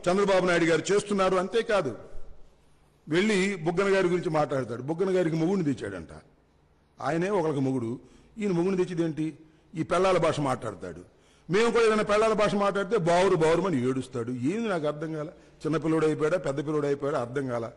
చంద్రబాబు నాయుడు గారు చేస్తున్నారు అంతేకాదు వెళ్ళి బుగ్గన గారి గురించి మాట్లాడతాడు బుగ్గన గారికి మొగుడిని తెచ్చాడంట ఆయనే ఒకరికి మొగుడు ఈయన మొగుడిని తెచ్చిదేంటి ఈ పెళ్ళాల భాష మాట్లాడతాడు మేము కూడా ఏదైనా పెళ్ళాల భాష మాట్లాడితే బావురు బావురు అని ఏడుస్తాడు ఏంది నాకు అర్థం కాల చిన్నపిల్లడు అయిపోయాడా పెద్ద పిల్లడు అయిపోయాడా అర్థం కాల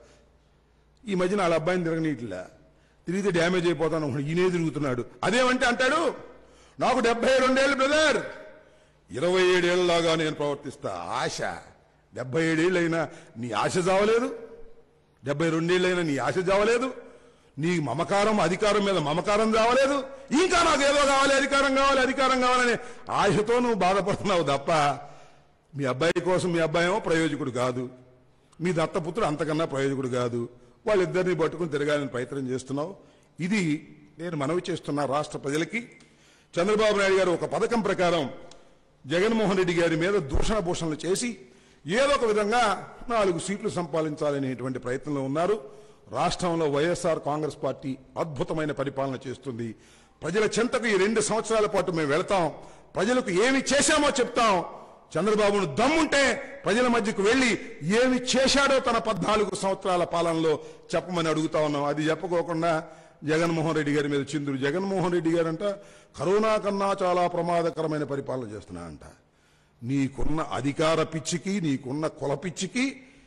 ఈ మధ్యన వాళ్ళ అబ్బాయిని తిరగనీట్లా తిరిగితే డ్యామేజ్ అయిపోతాను అనుకున్నాడు. ఈయనే తిరుగుతున్నాడు అదేమంటే అంటాడు నాకు డెబ్బై రెండేళ్ళు బ్రదర్ ఇరవై ఏడేళ్ళలాగా నేను ప్రవర్తిస్తా ఆశ డెబ్బై ఏడేళ్ళైనా నీ ఆశ చావలేదు డెబ్బై రెండేళ్ళైనా నీ ఆశ చావలేదు నీ మమకారం అధికారం మీద మమకారం చావలేదు ఇంకా నాకు ఏదో కావాలి అధికారం కావాలి అధికారం కావాలని ఆశతో నువ్వు బాధపడుతున్నావు తప్ప మీ అబ్బాయి కోసం మీ అబ్బాయి ఏమో ప్రయోజకుడు కాదు మీ దత్తపుత్రుడు అంతకన్నా ప్రయోజకుడు కాదు వాళ్ళిద్దరిని పట్టుకుని తిరగాలని ప్రయత్నం చేస్తున్నావు ఇది నేను మనవి చేస్తున్నా రాష్ట్ర ప్రజలకి చంద్రబాబు నాయుడు గారు ఒక పథకం ప్రకారం జగన్మోహన్ రెడ్డి గారి మీద దూషణ భూషణలు చేసి ఏదో ఒక విధంగా నాలుగు సీట్లు సంపాదించాలనేటువంటి ప్రయత్నంలో ఉన్నారు రాష్ట్రంలో వైఎస్ఆర్ కాంగ్రెస్ పార్టీ అద్భుతమైన పరిపాలన చేస్తుంది ప్రజల చెంతకు ఈ రెండు సంవత్సరాల పాటు మేము వెళతాం ప్రజలకు ఏమి చేశామో చెప్తాం చంద్రబాబును దమ్ముంటే ప్రజల మధ్యకు వెళ్లి ఏమి చేశాడో తన పద్నాలుగు సంవత్సరాల పాలనలో చెప్పమని అడుగుతా ఉన్నాం అది చెప్పకోకుండా జగన్మోహన్ రెడ్డి గారి మీద చిందురు జగన్మోహన్ రెడ్డి గారంట కరోనా కన్నా చాలా ప్రమాదకరమైన పరిపాలన చేస్తున్నాడంట నీకున్న అధికార పిచ్చికి నీకున్న కుల పిచ్చికి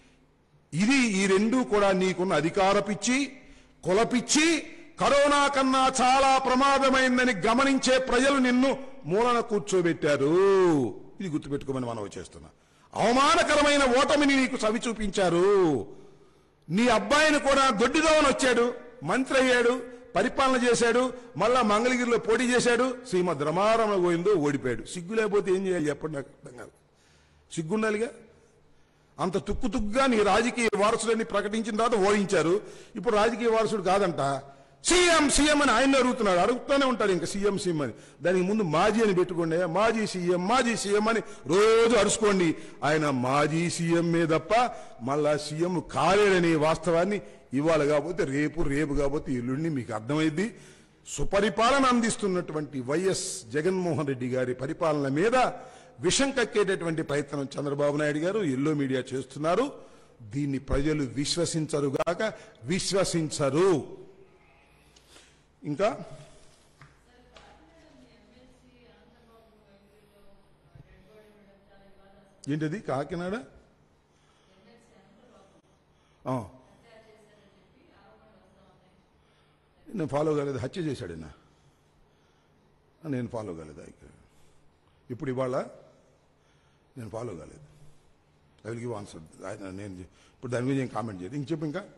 ఇది ఈ రెండు కూడా నీకున్న అధికార పిచ్చి కుల పిచ్చి కరోనా కన్నా చాలా ప్రమాదమైందని గమనించే ప్రజలు నిన్ను మూలన కూర్చోబెట్టారు ఇది గుర్తుపెట్టుకోమని మనవి చేస్తున్నా అవమానకరమైన ఓటమిని నీకు చవి చూపించారు నీ అబ్బాయిని కూడా దొడ్డిదోవని వచ్చాడు మంత్రి అయ్యాడు పరిపాలన చేశాడు మళ్ళా మంగళగిరిలో పోటీ చేశాడు శ్రీమద్ రమారమ గోవిందో ఓడిపోయాడు సిగ్గు లేకపోతే ఏం చేయాలి చెప్పండి నాకు అర్థం కాదు సిగ్గుండాలిగా అంత తుక్కు తుక్కుగా నీ రాజకీయ వారసులని ప్రకటించిన తర్వాత ఓడించారు ఇప్పుడు రాజకీయ వారసుడు కాదంట సీఎం సీఎం అని ఆయన అడుగుతున్నాడు అడుగుతూనే ఉంటాడు ఇంకా సీఎం సీఎం అని దానికి ముందు మాజీ అని పెట్టుకోండి మాజీ సీఎం మాజీ సీఎం అని రోజు అరుచుకోండి ఆయన మాజీ సీఎంఏ తప్ప మళ్ళా సీఎం కాలేడనే వాస్తవాన్ని ఇవాళ కాకపోతే రేపు రేపు కాకపోతే ఎల్లుండి మీకు అర్థమైంది సుపరిపాలన అందిస్తున్నటువంటి వైఎస్ జగన్మోహన్ రెడ్డి గారి పరిపాలన మీద విషం కక్కేటటువంటి ప్రయత్నం చంద్రబాబు నాయుడు గారు ఎల్లో మీడియా చేస్తున్నారు దీన్ని ప్రజలు విశ్వసించరుగాక విశ్వసించరు ఇంకా ఏంటది కాకినాడ ఆ. నేను ఫాలో కాలేదు హత్య చేశాడన్నా నేను ఫాలో కాలేదు ఇక. ఇప్పుడు ఇవాళ నేను ఫాలో కాలేదు ఐ విల్ గివ్ ఆన్సర్ నేను ఇప్పుడు దాని గురించి ఏం కామెంట్ చేయదు ఇంక చెప్పు ఇంకా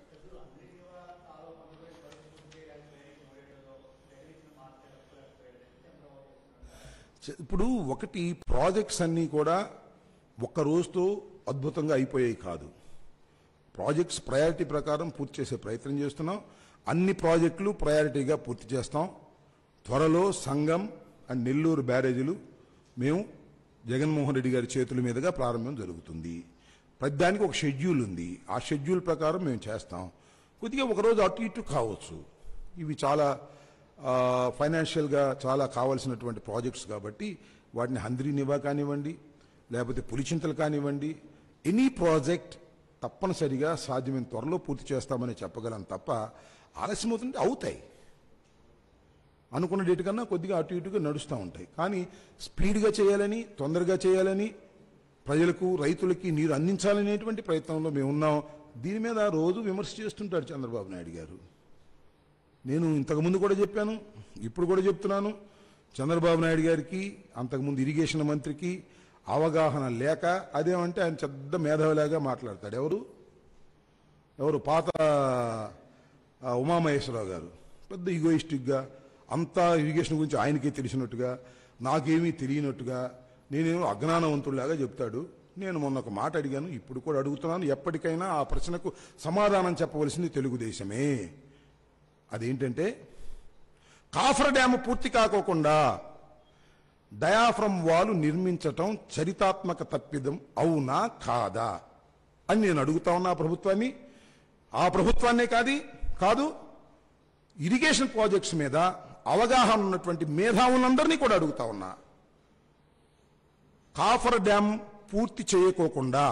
చ- ఇప్పుడు ఒకటి ప్రాజెక్ట్స్ అన్నీ కూడా ఒక్క రోజుతో అద్భుతంగా అయిపోయాయి కాదు ప్రాజెక్ట్స్ ప్రయారిటీ ప్రకారం పూర్తి చేసే ప్రయత్నం చేస్తున్నాం అన్ని ప్రాజెక్టులు ప్రయారిటీగా పూర్తి చేస్తాం త్వరలో సంగం అండ్ నెల్లూరు బ్యారేజీలు మేము జగన్మోహన్ రెడ్డి గారి చేతుల మీదుగా ప్రారంభం జరుగుతుంది ప్రతిదానికి ఒక షెడ్యూల్ ఉంది ఆ షెడ్యూల్ ప్రకారం మేము చేస్తాం కొద్దిగా ఒకరోజు అటు ఇటు కావచ్చు ఇవి చాలా ఆ, ఫైనాన్షియల్గా చాలా కావాల్సినటువంటి ప్రాజెక్ట్స్ కాబట్టి వాటిని హంద్రీనివా కానివ్వండి లేకపోతే పులిచింతలు కానివ్వండి ఎనీ ప్రాజెక్ట్ తప్పనిసరిగా సాధ్యమైన త్వరలో పూర్తి చేస్తామని చెప్పగలం తప్ప ఆలస్యం అవుతుంటే అవుతాయి అనుకున్న డేట్ కన్నా కొద్దిగా అటు ఇటుగా నడుస్తూ ఉంటాయి కానీ స్పీడ్గా చేయాలని తొందరగా చేయాలని ప్రజలకు రైతులకి నీరు అందించాలనేటువంటి ప్రయత్నంలో మేము ఉన్నాం దీని మీద రోజు విమర్శ చేస్తుంటాడు చంద్రబాబు నాయుడు గారు నేను ఇంతకుముందు కూడా చెప్పాను ఇప్పుడు కూడా చెప్తున్నాను చంద్రబాబు నాయుడు గారికి అంతకుముందు ఇరిగేషన్ మంత్రికి అవగాహన లేక అదేమంటే ఆయన పెద్ద మేధావిలాగా మాట్లాడతాడు ఎవరు ఎవరు పాత ఆ, ఉమామహేశ్వరరావు గారు పెద్ద ఈగోయిస్టిక్గా అంతా ఇరిగేషన్ గురించి ఆయనకే తెలిసినట్టుగా నాకేమీ తెలియనట్టుగా నేనేమో అజ్ఞానవంతుడిలాగా చెప్తాడు నేను మొన్న ఒక మాట అడిగాను ఇప్పుడు కూడా అడుగుతున్నాను ఎప్పటికైనా ఆ ప్రశ్నకు సమాధానం చెప్పవలసింది తెలుగుదేశమే అదేంటంటే కాఫర్ డ్యామ్ పూర్తి కాకోకుండా డయాఫ్రమ్ వాలు నిర్మించటం చరితాత్మక తప్పిదం అవునా కాదా అని నేను అడుగుతా ఉన్నా ఆ ప్రభుత్వాన్ని ఆ ప్రభుత్వాన్నే కాదు కాదు ఇరిగేషన్ ప్రాజెక్ట్స్ మీద అవగాహన ఉన్నటువంటి మేధావులందరినీ కూడా అడుగుతా ఉన్నా కాఫర్ డ్యామ్ పూర్తి చేయకోకుండా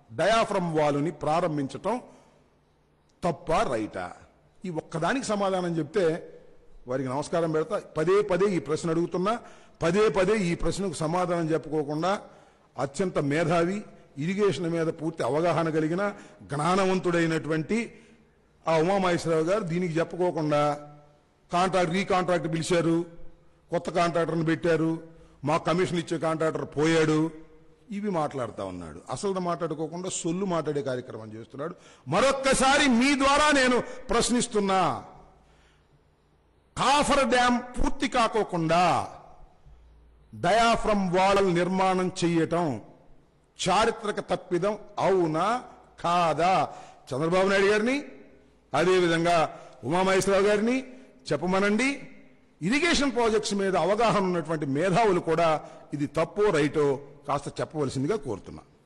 డయాఫ్రమ్ వాలుని ప్రారంభించటం తప్ప రైటా ఈ ఒక్కదానికి సమాధానం చెప్తే వారికి నమస్కారం పెడతా పదే పదే ఈ ప్రశ్న అడుగుతున్నా పదే పదే ఈ ప్రశ్నకు సమాధానం చెప్పుకోకుండా అత్యంత మేధావి ఇరిగేషన్ మీద పూర్తి అవగాహన కలిగిన జ్ఞానవంతుడైనటువంటి ఆ ఉమామహేశ్వరరావు గారు దీనికి చెప్పుకోకుండా కాంట్రాక్ట్ రీకాంట్రాక్ట్ పిలిచారు కొత్త కాంట్రాక్టర్ని పెట్టారు మా కమిషన్ ఇచ్చే కాంట్రాక్టర్ పోయాడు ఇవి మాట్లాడుతా ఉన్నాడు అసలు మాట్లాడుకోకుండా సొల్లు మాట్లాడే కార్యక్రమం చేస్తున్నాడు మరొక్కసారి మీ ద్వారా నేను ప్రశ్నిస్తున్నా కాఫర్ డ్యాం పూర్తి కాకోకుండా డయాఫ్రమ్ వాల్ నిర్మాణం చెయ్యటం చారిత్రక తప్పిదం అవునా కాదా చంద్రబాబు నాయుడు గారిని అదేవిధంగా ఉమామహేశ్వరరావు గారిని చెప్పమనండి ఇరిగేషన్ ప్రాజెక్ట్స్ మీద అవగాహన ఉన్నటువంటి మేధావులు కూడా ఇది తప్పో రైటో కాస్త చెప్పవలసిందిగా కోరుతున్నా